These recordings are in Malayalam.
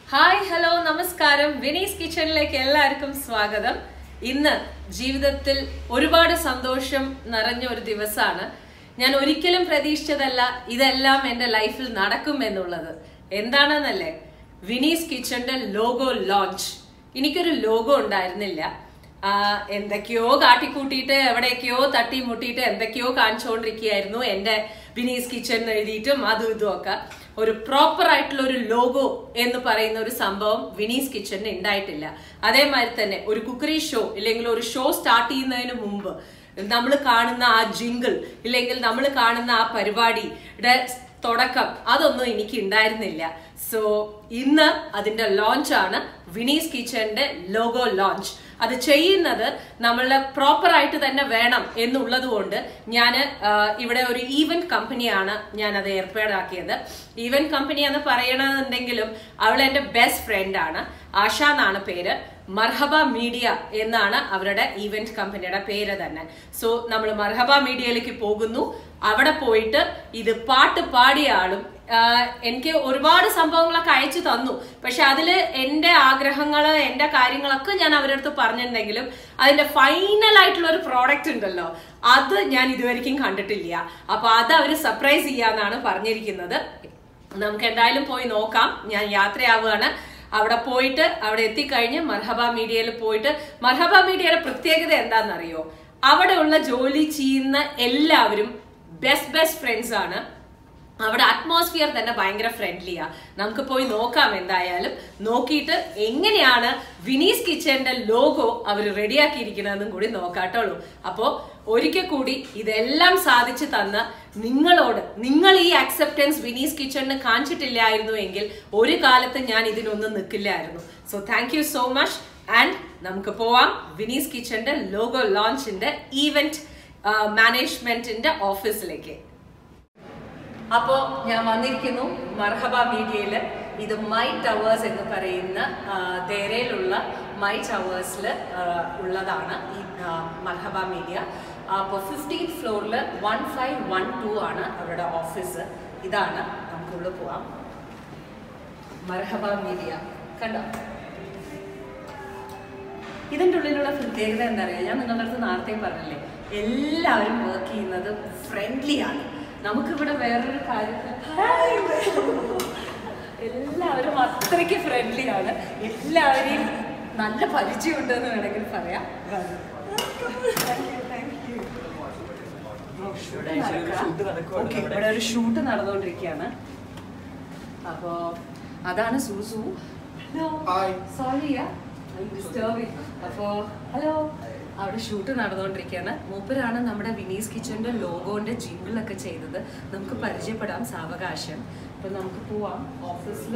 ഹായ് ഹലോ നമസ്കാരം വിനീസ് കിച്ചണിലേക്ക് എല്ലാവർക്കും സ്വാഗതം ഇന്ന് ജീവിതത്തിൽ ഒരുപാട് സന്തോഷം നിറഞ്ഞ ഒരു ദിവസമാണ് ഞാൻ ഒരിക്കലും പ്രതീക്ഷിച്ചതല്ല ഇതെല്ലാം എൻ്റെ ലൈഫിൽ നടക്കും എന്നുള്ളത് എന്താണെന്നല്ലേ വിനീസ് കിച്ചണിന്റെ ലോഗോ ലോഞ്ച് എനിക്കൊരു ലോഗോ ഉണ്ടായിരുന്നില്ല ആ, എന്തൊക്കെയോ കാട്ടിക്കൂട്ടിയിട്ട് എവിടേക്കോ തട്ടി മുട്ടിയിട്ട് എന്തൊക്കെയോ കാണിച്ചുകൊണ്ടിരിക്കുകയായിരുന്നു എന്റെ വിനീസ് കിച്ചൺ എഴുതിയിട്ടും അതും ഇതും ഒക്കെ ഒരു പ്രോപ്പർ ആയിട്ടുള്ള ഒരു ലോഗോ എന്ന് പറയുന്ന ഒരു സംഭവം വിനീസ് കിച്ചണിന് ഉണ്ടായിട്ടില്ല അതേമാതിരി തന്നെ ഒരു കുക്കറി ഷോ ഇല്ലെങ്കിൽ ഒരു ഷോ സ്റ്റാർട്ട് ചെയ്യുന്നതിന് മുമ്പ് നമ്മൾ കാണുന്ന ആ ജിങ്കിൾ ഇല്ലെങ്കിൽ നമ്മൾ കാണുന്ന ആ പരിപാടിയുടെ തുടക്കം അതൊന്നും എനിക്ക് ഉണ്ടായിരുന്നില്ല സോ ഇന്ന് അതിന്റെ ലോഞ്ച് ആണ് വിനീസ് കിച്ചന്റെ ലോഗോ ലോഞ്ച് അത് ചെയ്യുന്നത് നമ്മളെ പ്രോപ്പർ ആയിട്ട് തന്നെ വേണം എന്നുള്ളത് കൊണ്ട് ഞാൻ ഇവിടെ ഒരു ഈവന്റ് കമ്പനിയാണ് ഞാൻ അത് ഏർപ്പാടാക്കിയത് ഈവന്റ് കമ്പനി എന്ന് പറയണമെന്നുണ്ടെങ്കിലും അവൾ എൻ്റെ ബെസ്റ്റ് ഫ്രണ്ട് ആണ് ആശ എന്നാണ് പേര് മർഹബ മീഡിയ എന്നാണ് അവരുടെ ഈവന്റ് കമ്പനിയുടെ പേര് തന്നെ സോ നമ്മൾ മർഹബ മീഡിയയിലേക്ക് പോകുന്നു അവിടെ പോയിട്ട് ഇത് പാട്ട് പാടിയ ആളും ആഹ് എനിക്ക് ഒരുപാട് സംഭവങ്ങളൊക്കെ അയച്ചു തന്നു പക്ഷെ അതിൽ എൻ്റെ ആഗ്രഹങ്ങൾ എൻ്റെ കാര്യങ്ങളൊക്കെ ഞാൻ അവരുടെ അടുത്ത് പറഞ്ഞിട്ടുണ്ടെങ്കിലും അതിന്റെ ഫൈനൽ ആയിട്ടുള്ള ഒരു പ്രോഡക്റ്റ് ഉണ്ടല്ലോ അത് ഞാൻ ഇതുവരെയ്ക്കും കണ്ടിട്ടില്ല അപ്പൊ അത് അവർ സർപ്രൈസ് ചെയ്യാന്നാണ് പറഞ്ഞിരിക്കുന്നത് നമുക്ക് എന്തായാലും പോയി നോക്കാം ഞാൻ യാത്രയാവുകയാണ് അവിടെ പോയിട്ട് അവിടെ എത്തിക്കഴിഞ്ഞ് മർഹബ മീഡിയയിൽ പോയിട്ട് മർഹബ മീഡിയയുടെ പ്രത്യേകത എന്താണെന്നറിയോ അവിടെയുള്ള ജോലി ചെയ്യുന്ന എല്ലാവരും ബെസ്റ്റ് ബെസ്റ്റ് ഫ്രണ്ട്സ് ആണ് അവിടെ അറ്റ്മോസ്ഫിയർ തന്നെ ഭയങ്കര ഫ്രണ്ട്ലിയാ നമുക്ക് പോയി നോക്കാം എന്തായാലും നോക്കിയിട്ട് എങ്ങനെയാണ് വിനീസ് കിച്ചന്റെ ലോഗോ അവർ റെഡിയാക്കിയിരിക്കുന്നതെന്നും കൂടി നോക്കാട്ടുള്ളൂ അപ്പോ ഒരിക്കൽ കൂടി ഇതെല്ലാം സാധിച്ചു തന്ന നിങ്ങളോട് നിങ്ങൾ ഈ അക്സെപ്റ്റൻസ് വിനീസ് കിച്ചണിന് കാണിച്ചിട്ടില്ലായിരുന്നു എങ്കിൽ ഒരു കാലത്ത് ഞാൻ ഇതിനൊന്നും നിൽക്കില്ലായിരുന്നു so thank you so much and നമുക്ക് പോവാം വിനീസ് കിച്ചന്റെ ലോഗോ ലോഞ്ചിന്റെ ഈവന്റ് മാനേജ്മെന്റിന്റെ ഓഫീസിലേക്ക് അപ്പോ ഞാൻ വന്നിരിക്കുന്നു മർഹബ മീഡിയയില് ഇത് മൈ ടവേഴ്സ് എന്ന് പറയുന്ന ആ, ദേരയിലുള്ള മൈ ടവേഴ്സിൽ ഉള്ളതാണ് ഈ ആ, മർഹബ മീഡിയ അപ്പോൾ ഫിഫ്റ്റീൻ ഫ്ലോറിൽ വൺ ഫൈവ് വൺ ടു ആണ് അവരുടെ ഓഫീസ് ഇതാണ് നമുക്കുള്ളിൽ പോവാം മർഹബ മീഡിയ കണ്ടോ ഇതിൻ്റെ ഉള്ളിലുള്ള പ്രത്യേകത എന്താ പറയുക ഞാൻ നിങ്ങളുടെ അടുത്ത് നേരത്തെ പറഞ്ഞില്ലേ എല്ലാവരും വർക്ക് ചെയ്യുന്നത് ഫ്രണ്ട്ലി ആണ് നമുക്കിവിടെ വേറൊരു കാര്യം എല്ലാവരും അത്രയ്ക്ക് ഫ്രണ്ട്ലി ആണ് എല്ലാവരെയും നല്ല പരിചയമുണ്ടെന്ന് വേണമെങ്കിൽ പറയാം ഓക്കെ ഇവിടെ ഒരു ഷൂട്ട് നടന്നുകൊണ്ടിരിക്കുകയാണ് അപ്പോ അതാണ് സൂസു Hi. സോറി ഡിസ്റ്റർബിങ് അപ്പോ ഹലോ അവിടെ ഷൂട്ട് നടന്നുകൊണ്ടിരിക്കുകയാണ് മൂപ്പരാണ് നമ്മുടെ വിനീസ് കിച്ചന്റെ ലോഗോന്റെ ജിങ്കിളൊക്കെ ചെയ്തത് നമുക്ക് പരിചയപ്പെടാം സാവകാശം അപ്പൊ നമുക്ക് പോവാം ഓഫീസിൽ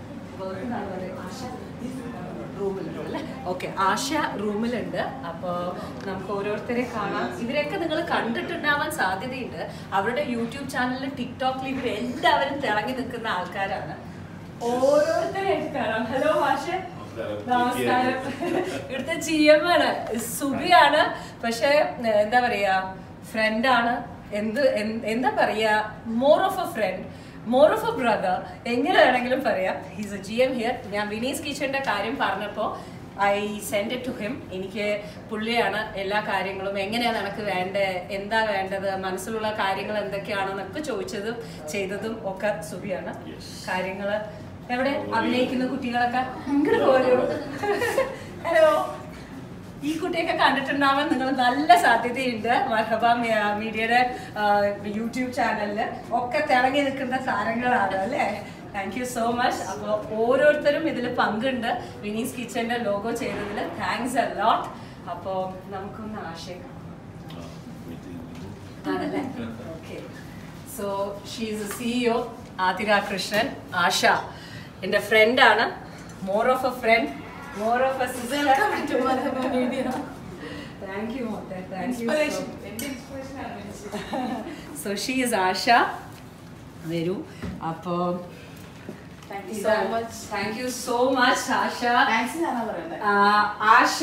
റൂമിലുണ്ട് അല്ലേ ഓക്കെ ആശ റൂമിലുണ്ട് അപ്പോൾ നമുക്ക് ഓരോരുത്തരെ കാണാം ഇവരൊക്കെ നിങ്ങൾ കണ്ടിട്ടുണ്ടാവാൻ സാധ്യതയുണ്ട് അവരുടെ യൂട്യൂബ് ചാനലിൽ ടിക്ടോക്കിൽ ഇവർ എല്ലാവരും തിളങ്ങി നിൽക്കുന്ന ആൾക്കാരാണ് ഓരോരുത്തരെയായിട്ട് കാണാം ഹലോ ആശ നമസ്കാരം ഇവിടുത്തെ ജി എം ആണ് സുബിയാണ് പക്ഷെ എന്താ പറയാ ഫ്രണ്ടാണ് എന്ത് എന്ത്- എന്താ പറയാ more of a friend more of a brother എങ്ങനെ വേണമെങ്കിലും പറയാം he's a G M here ഞാൻ വിനീസ് കിച്ചന്റെ കാര്യം പറഞ്ഞപ്പോൾ I send it to him എനിക്ക് പുള്ളിയാണ് എല്ലാ കാര്യങ്ങളും എങ്ങനെയാണ് എനിക്ക് വേണ്ടത് എന്താ വേണ്ടത് മനസ്സിലുള്ള കാര്യങ്ങൾ എന്തൊക്കെയാണെന്നൊക്കെ ചോദിച്ചതും ചെയ്തതും ഒക്കെ സുബിയാണ് കാര്യങ്ങള് എവിടെ അഭിനയിക്കുന്ന കുട്ടികളൊക്കെ ഭയങ്കര പോലും ഹലോ ഈ കുട്ടിയൊക്കെ കണ്ടിട്ടുണ്ടാവാൻ നിങ്ങൾ നല്ല സാധ്യതയുണ്ട് മർഹബ മീ- മീഡിയയുടെ ആ, യൂട്യൂബ് ചാനലില് ഒക്കെ തിളങ്ങി നിൽക്കുന്ന താരങ്ങളാണ് അല്ലേ താങ്ക് യു സോ മച്ച് അപ്പോൾ ഓരോരുത്തരും ഇതിൽ പങ്കുണ്ട് വിനീസ് കിച്ചന്റെ ലോഗോ ചെയ്തതിൽ താങ്ക്സ് എ ലോട്ട് അപ്പോൾ നമുക്കൊന്ന് ആശയം ആണല്ലേ okay so she's CEO Athira Krishnan Asha എൻ്റെ ഫ്രണ്ടാണ് more of a friend more of a thank you മോട്ടെ thank you so she is Asha വരൂ അപ്പോൾ Thank you so much. Thank you so much Asha thanks ഞാനാ പറയണ്ടേ ആ, ആശ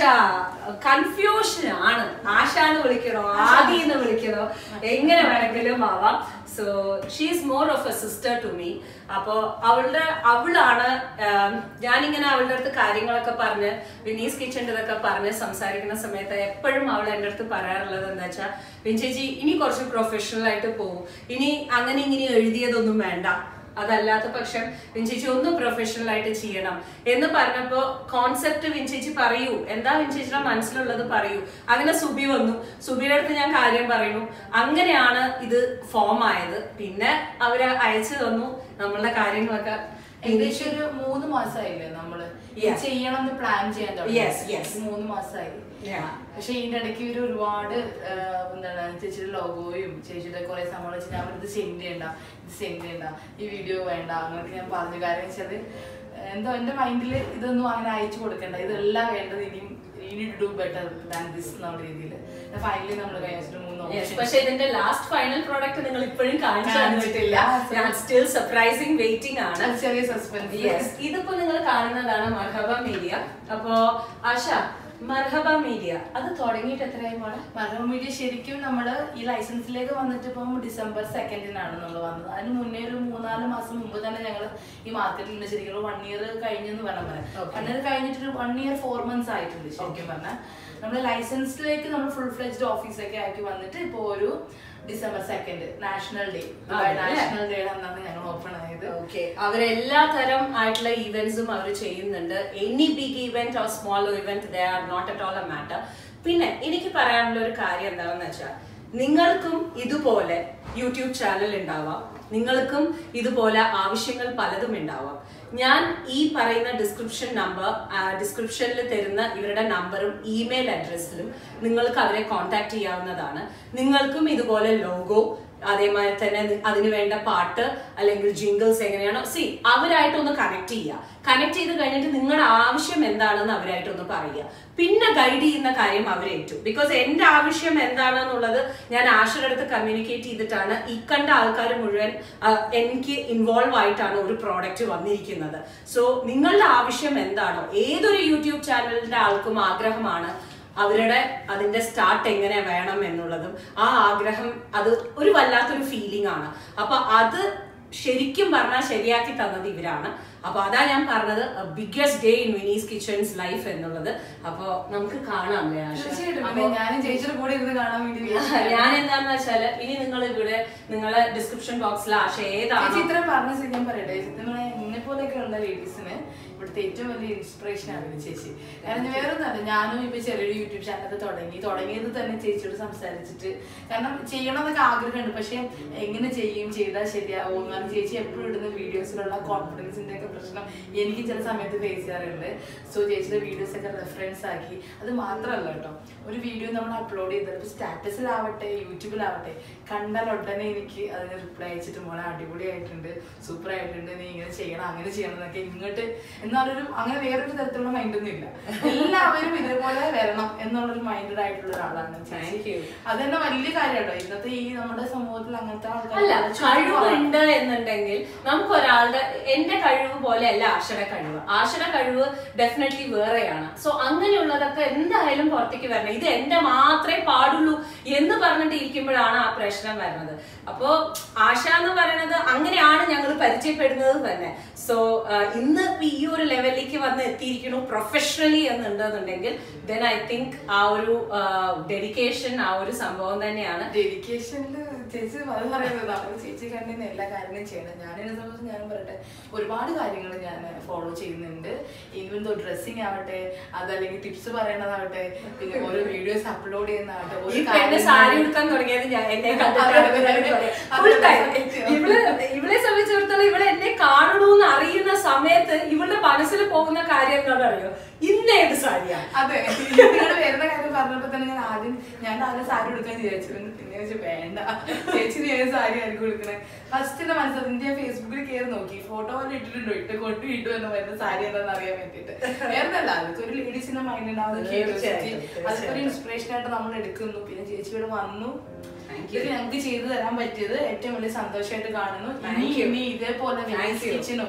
കൺഫ്യൂഷൻ ആണ് ആശ എന്ന് വിളിക്കണോ ആദി എന്ന് വിളിക്കണോ എങ്ങനെ വേണമെങ്കിലും ആവാം so she's more of a sister to me അപ്പോ അവളുടെ അവളാണ് ആം, ഞാനിങ്ങനെ അവളുടെ അടുത്ത് കാര്യങ്ങളൊക്കെ പറഞ്ഞ് വിനീസ് കിച്ചൻ്റെ ഇതൊക്കെ പറഞ്ഞ് സംസാരിക്കുന്ന സമയത്ത് എപ്പോഴും അവൾ എൻ്റെ അടുത്ത് പറയാറുള്ളത് എന്താ വെച്ചാൽ വിൻചേച്ചി ഇനി കുറച്ച് പ്രൊഫഷണൽ ആയിട്ട് പോകും ഇനി അങ്ങനെ ഇങ്ങനെ എഴുതിയതൊന്നും വേണ്ട അതല്ലാത്ത പക്ഷം വിൻചേച്ചി ഒന്ന് പ്രൊഫഷണൽ ആയിട്ട് ചെയ്യണം എന്ന് പറഞ്ഞപ്പോ കോൺസെപ്റ്റ് വിൻചേച്ചി പറയൂ എന്താ വിൻചേച്ചിയുടെ മനസ്സിലുള്ളത് പറയൂ അങ്ങനെ സുബി വന്നു സുബിയുടെ അടുത്ത് ഞാൻ കാര്യം പറയുന്നു അങ്ങനെയാണ് ഇത് ഫോം ആയത് പിന്നെ അവര് അയച്ചു തന്നു നമ്മളുടെ കാര്യങ്ങളൊക്കെ ഏകദേശം ഒരു മൂന്ന് മാസമായില്ലേ നമ്മള് ഇത് Yeah. ചെയ്യണം എന്ന് പ്ലാൻ ചെയ്യാൻ തുടങ്ങി. Yes, yes. മൂന്ന് മാസമായി Yeah. പക്ഷെ ഇതിന്റെ ഇടയ്ക്ക് ഇവര് ഒരുപാട് ആ, എന്താണ് ചേച്ചിയുടെ ലോഗോയും ചേച്ചിയുടെ കുറെ സംഭവം വെച്ച് ഞാൻ ഇത് സെൻഡ് ചെയ്യണ്ട ഇത് സെൻഡ് ചെയ്യണ്ട ഈ വീഡിയോ വേണ്ട അങ്ങനെയൊക്കെ ഞാൻ പറഞ്ഞു കാര്യം വെച്ചത് എന്തോ എന്റെ മൈൻഡിൽ ഇതൊന്നും അങ്ങനെ അയച്ചു കൊടുക്കണ്ട ഇതെല്ലാം വേണ്ടത് ഇനിയും ഇനി ഡു ബെറ്റർ ദാൻ ദിസ് എന്നുള്ള രീതിയിൽ ഫൈനലി നമ്മൾ കഴിഞ്ഞിട്ട് മൂന്ന് Yes, options. പക്ഷെ ഇതിന്റെ ലാസ്റ്റ് ഫൈനൽ പ്രോഡക്റ്റ് നിങ്ങൾ ഇപ്പോഴും കാണിച്ചു കാണിച്ചിട്ടില്ല. തന്നിട്ടില്ല ഞാൻ സ്റ്റിൽ സർപ്രൈസിങ് വെയിറ്റിംഗ് ആണ് അത് ചെറിയ സസ്പെൻസ് യെസ് ഇതിപ്പോ നിങ്ങൾ കാണുന്നതാണ് മർഹബ മീഡിയ അപ്പോ ആശ മർഹബ മീഡിയ അത് തുടങ്ങിയിട്ട് എത്രയായി മോളെ മലയാളം മീഡിയ ശരിക്കും നമ്മൾ ഈ ലൈസൻസിലേക്ക് വന്നിട്ട് ഇപ്പം ഡിസംബർ സെക്കൻഡിനാണ് നമ്മൾ വന്നത് അതിന് മുന്നേ ഒരു മൂന്നാല് മാസം മുമ്പ് തന്നെ ഞങ്ങൾ ഈ മാർക്കറ്റിൽ ശരിക്കും വൺ ഇയർ കഴിഞ്ഞെന്ന് പറഞ്ഞ പോലെ Okay. വൺ ഇയർ കഴിഞ്ഞിട്ട് ഒരു വൺ ഇയർ ഫോർ മന്ത്സ് ആയിട്ടുണ്ട് ശരിക്കും പറഞ്ഞാൽ നമ്മൾ ലൈസൻസിലേക്ക് നമ്മൾ ഫുൾ ഫ്ലെജ്ഡ് ഓഫീസൊക്കെ ആക്കി വന്നിട്ട് ഇപ്പോൾ ഒരു ഡിസംബർ സെക്കൻഡ് നാഷണൽ ഡേ അതെ, അല്ലേ? നാഷണൽ ഡേ അന്നാണ് ഞങ്ങൾ ഓപ്പൺ ആയത് ഓക്കെ അവരെല്ലാ തരം ആയിട്ടുള്ള ഈവെന്റ്സും അവർ ചെയ്യുന്നുണ്ട് any big event or small event they are not at all a matter പിന്നെ എനിക്ക് പറയാനുള്ള ഒരു കാര്യം എന്താണെന്ന് വെച്ചാൽ നിങ്ങൾക്കും ഇതുപോലെ യൂട്യൂബ് ചാനൽ ഉണ്ടാവാം നിങ്ങൾക്കും ഇതുപോലെ ആവശ്യങ്ങൾ പലതും ഉണ്ടാവാം ഞാൻ ഈ പറയുന്ന ഡിസ്ക്രിപ്ഷൻ നമ്പർ ഡിസ്ക്രിപ്ഷനിൽ തരുന്ന ഇവരുടെ നമ്പറും ഇമെയിൽ അഡ്രസ്സിലും നിങ്ങൾക്ക് അവരെ കോൺടാക്ട് ചെയ്യാവുന്നതാണ് നിങ്ങൾക്കും ഇതുപോലെ ലോഗോ അതേമാതിരി തന്നെ നി- അതിന് വേണ്ട പാട്ട് അല്ലെങ്കിൽ ജിംഗിൾസ് എങ്ങനെയാണോ സി അവരായിട്ടൊന്ന് കണക്ട് ചെയ്യുക കണക്ട് ചെയ്ത് കഴിഞ്ഞിട്ട് നിങ്ങളുടെ ആവശ്യം എന്താണെന്ന് അവരായിട്ടൊന്ന് പറയുക പിന്നെ ഗൈഡ് ചെയ്യുന്ന കാര്യം അവരേറ്റു ബിക്കോസ് എന്റെ ആവശ്യം എന്താണെന്നുള്ളത് ഞാൻ ആശയുടെ അടുത്ത് കമ്മ്യൂണിക്കേറ്റ് ചെയ്തിട്ടാണ് ഈ കണ്ട ആൾക്കാർ മുഴുവൻ ആ, എനിക്ക് ഇൻവോൾവ് ആയിട്ടാണ് ഒരു പ്രോഡക്റ്റ് വന്നിരിക്കുന്നത് സോ നിങ്ങളുടെ ആവശ്യം എന്താണോ ഏതൊരു യൂട്യൂബ് ചാനലിന്റെ ആൾക്കും ആഗ്രഹമാണ് അവരുടെ അതിന്റെ സ്റ്റാർട്ട് എങ്ങനെ വേണം എന്നുള്ളതും ആ ആഗ്രഹം അത് ഒരു വല്ലാത്തൊരു ഫീലിംഗ് ആണ് അപ്പൊ അത് ശരിക്കും പറഞ്ഞാൽ ശരിയാക്കി തന്നത് ഇവരാണ് അപ്പൊ അതാ ഞാൻ പറഞ്ഞത് biggest day in Vinny's kitchen's life എന്നുള്ളത് അപ്പൊ നമുക്ക് കാണാം അല്ലേ ആശ? തീർച്ചയായിട്ടും അപ്പൊ പിന്നെ ഞാനും ചേച്ചിയുടെ കൂടെ ഇരുന്ന് കാണാൻ വേണ്ടി wait ചെയ്യാം. ഞാൻ എന്താന്ന് വെച്ചാല് ഇനി നിങ്ങൾ ഇവിടെ നിങ്ങളെ ഡിസ്ക്രിപ്ഷൻ ബോക്സിൽ ആശ ചേച്ചി ഏതാണോ ഇത്ര പറഞ്ഞ സ്ഥിതി ഞാൻ പറയട്ടെ നമ്മളെ എന്നെ പോലെയൊക്കെ ഉള്ള ലേഡീസിന് ഇവിടുത്തെ ഏറ്റവും വലിയ ഇൻസ്പിറേഷൻ ആണ് ഈ ചേച്ചി കാരണം വേറെ ഒന്നല്ല ഞാനും ഇപ്പൊ ചെറിയൊരു യൂട്യൂബ് ചാനൽ തുടങ്ങി തുടങ്ങിയത് തന്നെ ചേച്ചിയോട് സംസാരിച്ചിട്ട് കാരണം ചെയ്യണമെന്നൊക്കെ ആഗ്രഹമുണ്ട് പക്ഷെ എങ്ങനെ ചെയ്യും ചെയ്താൽ ശരിയാവും കാരണം ചേച്ചി എപ്പോഴും ഇടുന്ന വീഡിയോസിലുള്ള കോൺഫിഡൻസിന്റെ ഒക്കെ പ്രശ്നം എനിക്ക് ചില സമയത്ത് ഫേസ് ചെയ്യാറുണ്ട് സോ ചേച്ചിയുടെ വീഡിയോസ് ഒക്കെ റെഫറൻസ് ആക്കി അത് മാത്രമല്ല കേട്ടോ ഒരു വീഡിയോ നമ്മൾ അപ്ലോഡ് ചെയ്തത് സ്റ്റാറ്റസിലാവട്ടെ യൂട്യൂബിലാവട്ടെ കണ്ടാൽ ഉടനെ എനിക്ക് അതിന് റിപ്ലൈ അയച്ചിട്ട് മോളെ അടിപൊളിയായിട്ടുണ്ട് സൂപ്പർ ആയിട്ടുണ്ട് നീ ഇങ്ങനെ ചെയ്യണം അങ്ങനെ ചെയ്യണം എന്നൊക്കെ ഇങ്ങോട്ട് എന്നാലൊരു അങ്ങനെ വേറൊരു തരത്തിലുള്ള മൈൻഡൊന്നും ഇല്ല എല്ലാവരും ഇതേപോലെ വരണം എന്നുള്ളൊരു മൈൻഡഡ് ആയിട്ടുള്ള ഒരാളാണ് Thank you. അത് തന്നെ വലിയ കാര്യമാട്ടോ ഇന്നത്തെ ഈ നമ്മുടെ സമൂഹത്തിൽ അങ്ങനത്തെ അല്ല ആൾക്കാർ കഴിവുണ്ട് എന്നുണ്ടെങ്കിൽ നമുക്ക് ഒരാളുടെ എന്റെ കഴിവ് പോലെ അല്ല ആശയുടെ കഴിവ് ആശയുടെ കഴിവ് ഡെഫിനറ്റ്ലി വേറെയാണ് സോ അങ്ങനെയുള്ളതൊക്കെ എന്തായാലും പുറത്തേക്ക് വരണം ഇത് എന്റെ മാത്രമേ പാടുള്ളൂ എന്ന് പറഞ്ഞിട്ട് ഇരിക്കുമ്പോഴാണ് ആ പ്രശ്നം വരുന്നത് അപ്പോ ആശ എന്ന് പറയുന്നത് അങ്ങനെയാണ് ഞങ്ങൾ പരിചയപ്പെടുന്നത് തന്നെ സോ ഇന്ന് ഇപ്പൊ ഈ ഒരു ലെവലിലേക്ക് വന്ന് എത്തിയിരിക്കുന്നു പ്രൊഫഷണലി എന്നുണ്ടെന്നുണ്ടെങ്കിൽ ദെൻ ഐ തിങ്ക് ആ ഒരു ഡെഡിക്കേഷൻ ആ ഒരു സംഭവം തന്നെയാണ് ഡെഡിക്കേഷനിൽ ചേച്ചി അത് പറയുന്നത് നമ്മൾ ചേച്ചി കണ്ടിന് എല്ലാ കാര്യങ്ങളും ചെയ്യണം ഞാൻ എന്നെ സംബന്ധിച്ച് ഞാനും പറയട്ടെ ഒരുപാട് കാര്യങ്ങൾ ഞാൻ ഫോളോ ചെയ്യുന്നുണ്ട് ഈവൻ ദോ ഡ്രസ്സിങ് ആവട്ടെ അതല്ലെങ്കിൽ ടിപ്സ് പറയണതാവട്ടെ പിന്നെ ഓരോ വീഡിയോസ് അപ്ലോഡ് ചെയ്യുന്നതാവട്ടെ ഒരു ഈ പെണ്ണ് കാര്യം സാരി ഞാൻ- ഉടുക്കാൻ തുടങ്ങിയത് ഞാൻ എന്നെ അതെ, അതെ, അതെ. ഫുൾ ടൈം സത്യം. ഇവള് ഇവളെ സംബന്ധിച്ചിടത്തോളം ഇവളെ എന്നെ കാണണമെന്ന് അറിയുന്ന സമയത്ത് ഇവളുടെ മനസ്സിൽ പോകുന്ന കാര്യം എന്താണെന്ന് അറിയോ ഇന്ന് ഏത് സാരിയാ അതെ നിങ്ങള് വരുന്ന കാര്യം പറഞ്ഞപ്പോ തന്നെ ഞാൻ ആദ്യം ഞാൻ ആദ്യം സാരി എടുക്കാൻ വിചാരിച്ചു പിന്നെ വെച്ചാൽ വേണ്ട ചേച്ചി നീ ഏത് സാരി ആയിരിക്കും എടുക്കണേ ഫസ്റ്റ് എന്റെ മനസ്സിൽ ഞാൻ ഫേസ്ബുക്കിൽ കയറി നോക്കി ഫോട്ടോ പോലെ ഇട്ടിട്ടുണ്ടോ ഇട്ട് കൊണ്ടു ഇട്ടു എന്ന് വരുന്ന സാരി എന്താണെന്ന് അറിയാൻ വേണ്ടിട്ട് വേറെന്നല്ല അതൊക്കെ ഒരു ലേഡീസിന്റെ മൈൻഡ് ഉണ്ടാവുന്ന ക്യൂരിയോസിറ്റി തീർച്ചയായിട്ടും, അതൊക്കെ ഒരു ഇൻസ്പിറേഷൻ ആയിട്ട് നമ്മൾ എടുക്കുന്നു പിന്നെ ചേച്ചി ഇവിടെ വന്നു Thank ഇത് ഞങ്ങൾക്ക് ചെയ്തു തരാൻ പറ്റിയത് ഏറ്റവും വലിയ സന്തോഷമായിട്ട് കാണുന്നു ഇനി Thank you. ഇനി ഇതേപോലെ Thank you. കിച്ചനും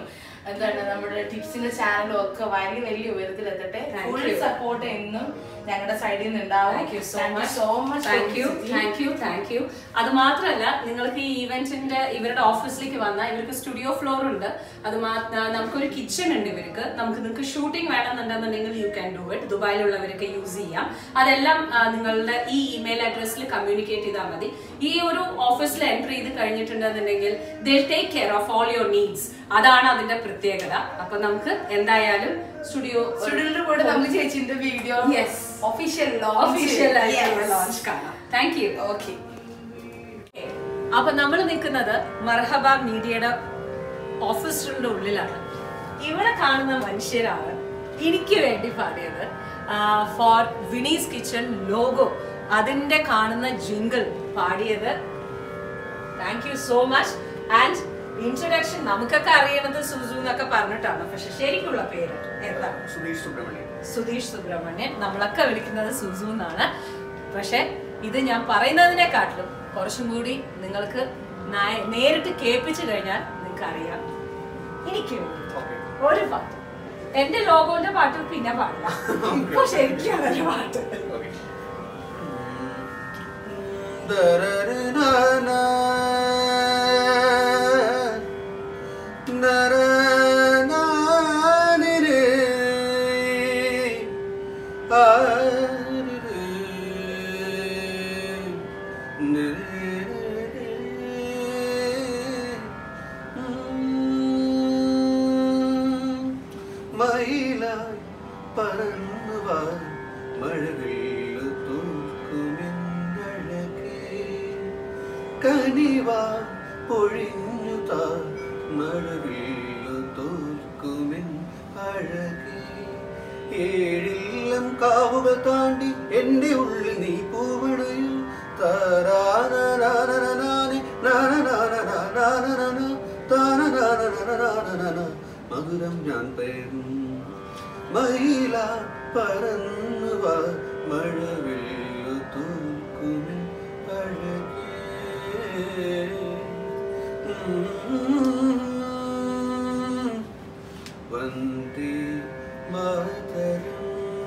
എന്താണ് നമ്മുടെ ടിപ്സിന്റെ ചാനലും ഒക്കെ വലിയ വലിയ ഉയരത്തിലെത്തട്ടെ Thank ഫുൾ you. സപ്പോർട്ട് എന്നും ഞങ്ങളുടെ സൈഡിൽ നിന്ന് ഉണ്ടാവും thank you so Thank you much so much thank you for thank you thank you അത് മാത്രമല്ല നിങ്ങൾക്ക് ഈ ഇവന്റിന്റെ ഇവരുടെ ഓഫീസിലേക്ക് വന്നാൽ ഇവർക്ക് സ്റ്റുഡിയോ ഫ്ലോർ ഉണ്ട് അത് മാ- ആ, നമുക്കൊരു കിച്ചൺ ഉണ്ട് ഇവർക്ക് നമുക്ക് നിങ്ങൾക്ക് ഷൂട്ടിംഗ് വേണമെന്നുണ്ടെന്നുണ്ടെങ്കിൽ യു ക്യാൻ ഡു ഇറ്റ് ദുബായിലുള്ളവരൊക്കെ യൂസ് ചെയ്യാം അതെല്ലാം ആ, നിങ്ങളുടെ ഈ ഇമെയിൽ അഡ്രസ്സിൽ കമ്മ്യൂണിക്കേറ്റ് ചെയ്താൽ മതി ഈ ഒരു ഓഫീസിൽ എൻട്രി ചെയ്ത് കഴിഞ്ഞിട്ടുണ്ടെന്നുണ്ടെങ്കിൽ they take care of all your needs അതാണ് അതിന്റെ പ്രത്യേകത അപ്പൊ നമുക്ക് എന്തായാലും സ്റ്റുഡിയോ സ്റ്റുഡിയോയിൽ കൂടെ നമുക്ക് ചേച്ചിന്റെ വീഡിയോ Yes. ഒഫീഷ്യൽ ഒഫീഷ്യൽ ആയിട്ടുള്ള ലോഞ്ച് കാണാം താങ്ക് യു ഓക്കെ അപ്പൊ നമ്മൾ നിൽക്കുന്നത് മർഹബ മീഡിയയുടെ ഓഫീസിന്റെ ഉള്ളിലാണ് ഇവിടെ കാണുന്ന മനുഷ്യരാണ് എനിക്ക് വേണ്ടി പാടിയത് ഫോർ വിനീസ് കിച്ചൺ ലോഗോ അതിന്റെ കാണുന്ന ജിങ്കിൾ പാടിയത് thank you so much and introduction നമുക്കൊക്കെ അറിയണത് സുസു എന്നൊക്കെ പറഞ്ഞിട്ടാണ് പക്ഷെ ശരിക്കുള്ള പേര് എന്താണ് സുധീഷ് സുബ്രഹ്മണ്യൻ സുധീഷ് സുബ്രഹ്മണ്യൻ നമ്മളൊക്കെ വിളിക്കുന്നത് സുസു എന്നാണ് പക്ഷെ ഇത് ഞാൻ പറയുന്നതിനെക്കാട്ടിലും കുറച്ചും കൂടി നിങ്ങൾക്ക് നായ- നേരിട്ട് കേൾപ്പിച്ചു കഴിഞ്ഞാൽ നിങ്ങൾക്ക് അറിയാം എനിക്ക് വേണ്ടി ഓക്കെ ഒരു പാട്ട് എന്റെ ലോഗോന്റെ പാട്ട് പിന്നെ പാടില്ല ഇപ്പൊ ശരിക്കും അതല്ല പാട്ട് ഓക്കെ മയിലായി പറന്നു വാ മഴവില്ലു തൂക്കുമെന്നഴകേ കനിവാ പൊഴിഞ്ഞു താ മഴവില്ലു തൂക്കുമെൻ അഴകേ ഏഴില്ലം കാവുകൾ താണ്ടി എന്റെ ഉള്ളിൽ നീ പൂവണയിൽ താരാനാനാനാനാനെ, നാനാനാനാനാനാനാനാന, താനാനാനാനാനാനാനാന, മധുരം ഞാൻ പേരും മയില പറന്നു വാ മഴവില്ലു തൂക്കുമെൻ അഴകേ ഉം. വന്ദേ മാതരം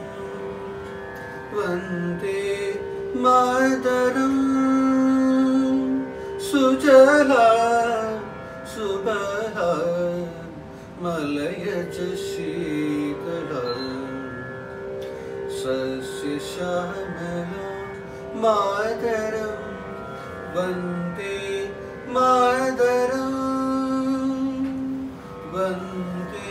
വന്ദേ മാതരം സുജല സുബല മലയജ ശീതള സസ്യശ്യാമല മാതരം വന്ദേ മാതരം വന്ദേ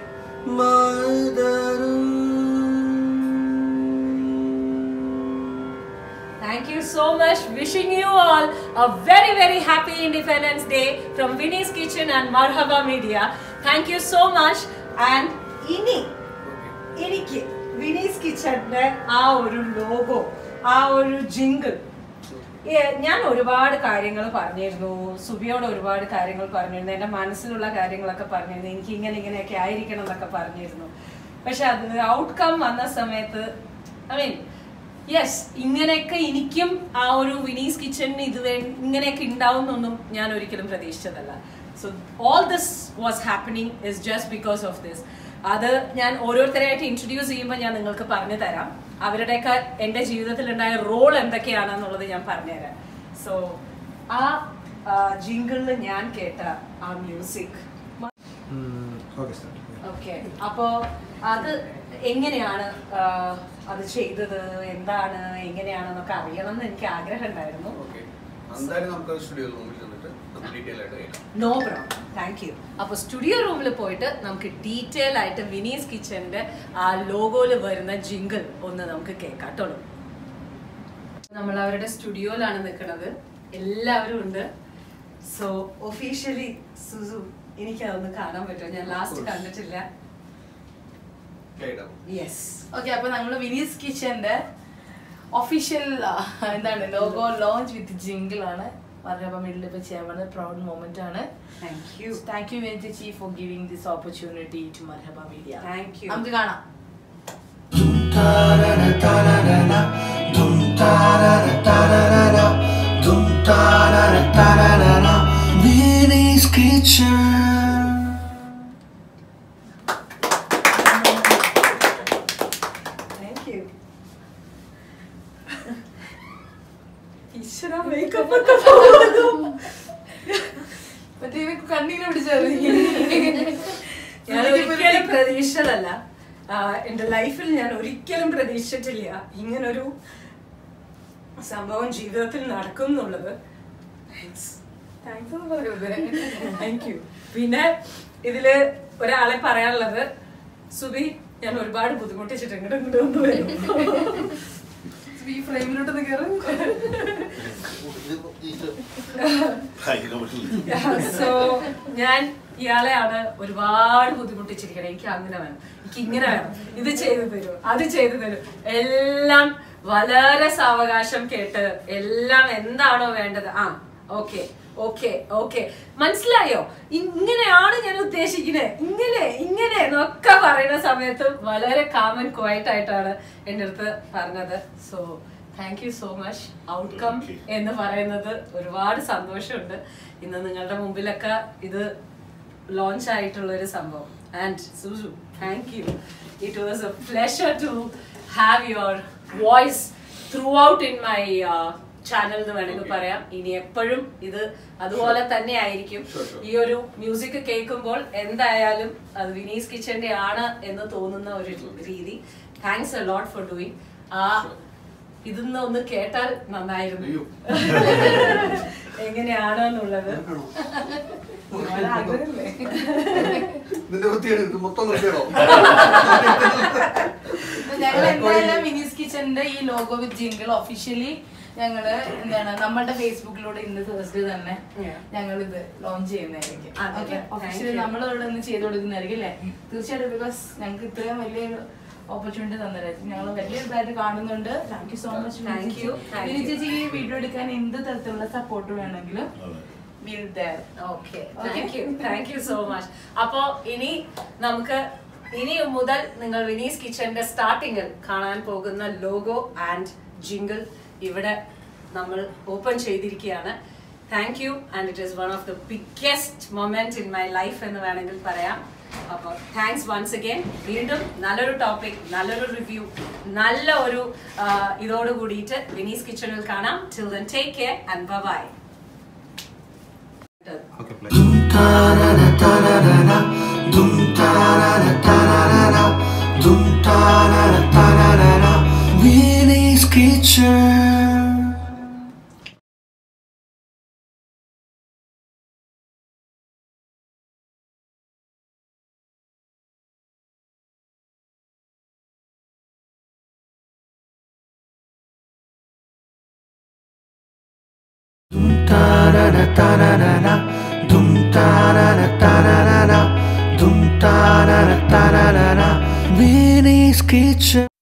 Mataram Thank you so much. Wishing you all a very, very happy Independence Day from Winnie's Kitchen and Marhaba Media. Thank you so much. And ഇനി എനിക്ക് വിനീസ് കിച്ചണിന്റെ ആ ഒരു ലോഗോ ആ ഒരു ജിങ്കിൾ ഞാൻ ഒരുപാട് കാര്യങ്ങൾ പറഞ്ഞിരുന്നു സുബിയോട് ഒരുപാട് കാര്യങ്ങൾ പറഞ്ഞിരുന്നു എൻ്റെ മനസ്സിലുള്ള കാര്യങ്ങളൊക്കെ പറഞ്ഞിരുന്നു എനിക്ക് ഇങ്ങനെ ഇങ്ങനെയൊക്കെ ആയിരിക്കണം എന്നൊക്കെ പറഞ്ഞിരുന്നു പക്ഷെ അത് ഔട്ട്കം വന്ന സമയത്ത് ഐ മീൻ യെസ് ഇങ്ങനെയൊക്കെ എനിക്കും ആ ഒരു വിനീസ് കിച്ചണിന് ഇത് വേ ഇങ്ങനെയൊക്കെ ഉണ്ടാവും എന്നൊന്നും ഞാൻ ഒരിക്കലും പ്രതീക്ഷിച്ചതല്ല so all this was happening is just because of this അത് ഞാൻ ഓരോരുത്തരായിട്ട് ഇൻട്രൊഡ്യൂസ് ചെയ്യുമ്പോൾ ഞാൻ നിങ്ങൾക്ക് പറഞ്ഞു തരാം അവരുടെയൊക്കെ എൻ്റെ ജീവിതത്തിൽ ഉണ്ടായ റോൾ എന്തൊക്കെയാണെന്നുള്ളത് ഞാൻ പറഞ്ഞുതരാം സോ ആ ജിങ്കിളിൽ ഞാൻ കേട്ട ആ മ്യൂസിക് ഓക്കെ സാർ ഓക്കെ അപ്പോ അത് എങ്ങനെയാണ് ആ, അത് ചെയ്തത് എന്താണ് എങ്ങനെയാണെന്നൊക്കെ അറിയണം എന്ന് എനിക്ക് ആഗ്രഹം ഉണ്ടായിരുന്നു ഓക്കെ എന്തായാലും നമുക്ക് സ്റ്റുഡിയോ റൂമിൽ ചെന്നിട്ട് നമുക്ക് ഡീറ്റെയിൽ ആയിട്ട് കേൾക്കാം നോ പ്രോബ്ലം താങ്ക് യു അപ്പൊ സ്റ്റുഡിയോ റൂമിൽ പോയിട്ട് നമുക്ക് ഡീറ്റെയിൽ ആയിട്ട് വിനീസ് കിച്ചന്റെ ആ ലോഗോയില് വരുന്ന ജിങ്കിൾ ഒന്ന് നമുക്ക് കേൾക്കാം കേട്ടോ നമ്മൾ അവരുടെ സ്റ്റുഡിയോയിലാണ് നിൽക്കുന്നത് എല്ലാവരും ഉണ്ട് സോ ഒഫീഷ്യലി സുസു എനിക്ക് അതൊന്ന് കാണാൻ പറ്റുമോ ഞാൻ ലാസ്റ്റ് course. കണ്ടിട്ടില്ല കേൾക്കാം യെസ് ഓക്കെ അപ്പൊ നമ്മള് വിനീസ് കിച്ചന്റെ ഒഫീഷ്യൽ എന്താണ് ലോഗോ ലോഞ്ച് വിത്ത് ജിങ്കിൾ ആണ് പറഞ്ഞപ്പോ മിഡിൽ ഇപ്പൊ ചെയ്യാൻ പോകുന്നത് പ്രൗഡ് മൊമെന്റ് ആണ് thank you thank you very ചേച്ചി for giving this opportunity to Marhaba Media Thank you. നമുക്ക് കാണാം Vinny's Kitchen മേക്കപ്പ് ഒക്കെ പോകുന്നു. മറ്റേ ഇവൻ കണ്ണീര് പിടിച്ചത് ഞാൻ ഒരിക്കലും പ്രതീക്ഷിച്ചതല്ല ആ, എന്റെ ലൈഫിൽ ഞാൻ ഒരിക്കലും പ്രതീക്ഷിച്ചിട്ടില്ല ഇങ്ങനൊരു സംഭവം ജീവിതത്തിൽ നടക്കും എന്നുള്ളത് താങ്ക്സ് താങ്ക് യു പിന്നെ ഇതില് ഒരാളെ പറയാനുള്ളത് സുബി ഞാൻ ഒരുപാട് ബുദ്ധിമുട്ടിച്ചിട്ട് ഇങ്ങോട്ട് ഇങ്ങോട്ട് ഒന്ന് വരും ഈ ഫ്രെയിമിലോട്ടൊന്ന് കയറും സോ ഞാൻ ഇയാളെയാണ് ഒരുപാട് ബുദ്ധിമുട്ടിച്ചിരിക്കുന്നത് എനിക്ക് അങ്ങനെ വേണം എനിക്ക് ഇങ്ങനെ വേണം ഇത് ചെയ്തു തരൂ അത് ചെയ്തു തരൂ എല്ലാം വളരെ സാവകാശം കേട്ട് എല്ലാം എന്താണോ വേണ്ടത് ആ ഓക്കെ ഓക്കെ ഓക്കെ മനസ്സിലായോ ഇങ്ങനെയാണ് ഞാൻ ഉദ്ദേശിക്കുന്നത് ഇങ്ങനെ ഇങ്ങനെ എന്നൊക്കെ പറയുന്ന സമയത്ത് വളരെ കാമൻ ക്വയറ്റ് ആയിട്ടാണ് എൻ്റെ അടുത്ത് പറഞ്ഞത് so thank you so much outcome എന്ന് പറയുന്നത് ഒരുപാട് സന്തോഷമുണ്ട് ഇന്ന് നിങ്ങളുടെ മുമ്പിലൊക്കെ ഇത് ലോഞ്ച് ആയിട്ടുള്ള ഒരു സംഭവം and Susu thank you it was a pleasure to have your voice throughout in my channel എന്ന് വേണമെങ്കിൽ പറയാം ഇനി എപ്പോഴും ഇത് അതുപോലെ തന്നെ ആയിരിക്കും Sure, sure. ഈ ഒരു മ്യൂസിക് കേൾക്കുമ്പോൾ എന്തായാലും അത് വിനീസ് കിച്ചന്റെ ആണ് എന്ന് തോന്നുന്ന ഒരു രീതി thanks a lot for doing ah ഇതിന്ന് ഒന്ന് കേട്ടാൽ നന്നായിരുന്നു അയ്യോ. എങ്ങനെയാണ് എന്നുള്ളത് ആഗ്രഹമില്ലേ ഇതിന്റെ വൃത്തിയാണ് ഇത് മൊത്തം നിർത്തിയാണോ ഞങ്ങൾ എന്തായാലും മിനിസ് കിച്ചന്റെ ഈ ലോഗോ വിത്ത് ജിങ്കിൾ ഒഫീഷ്യലി ഞങ്ങള് എന്താണ് നമ്മളുടെ ഫേസ്ബുക്കിലൂടെ ഇന്ന് തേഴ്സ്ഡേ തന്നെ Yeah. ഞങ്ങൾ ഇത് ലോഞ്ച് ചെയ്യുന്നതായിരിക്കും അതെ, ഓക്കെ thank ഒഫീഷ്യലി you. നമ്മൾ ഇവിടെ നിന്ന് ചെയ്ത് കൊടുക്കുന്നതായിരിക്കും അല്ലേ തീർച്ചയായിട്ടും ബിക്കോസ് ഞങ്ങൾക്ക് ഇത്രയും വലിയൊരു ഓപ്പർച്യൂണിറ്റി തന്നതായിരിക്കും ഞങ്ങൾ വലിയ ഇതായിട്ട് കാണുന്നുണ്ട് thank you so much Thank you, thank Vinny you. ചേച്ചി ഈ വീഡിയോ എടുക്കാൻ എന്ത് തരത്തിലുള്ള സപ്പോർട്ട് വേണമെങ്കിലും will there okay thank you thank you so much അപ്പോ ഇനി നമുക്ക് ഇനി മുതൽ നിങ്ങൾ വിനീസ് കിച്ചന്റെ സ്റ്റാർട്ടിങ്ങിൽ കാണാൻ പോകുന്ന ലോഗോ ആൻഡ് ജിങ്കിൾ ഇവിടെ നമ്മൾ ഓപ്പൺ ചെയ്തിരിക്കുകയാണ് thank you and it is one of the biggest moment in my life എന്ന് വേണമെങ്കിൽ പറയാം അപ്പോൾ താങ്ക്സ് വൺസ് അഗൈൻ വീണ്ടും നല്ലൊരു ടോപ്പിക് നല്ലൊരു റിവ്യൂ നല്ല ഒരു ആ, ഇതോട് കൂടിയിട്ട് വിനീസ് കിച്ചണിൽ കാണാം till then take care and bye Vinny's Kitchen. Dum ta da da ta da da da. Dum ta da da ta da da da. Dum ta da da ta da da da. Vinny's Kitchen.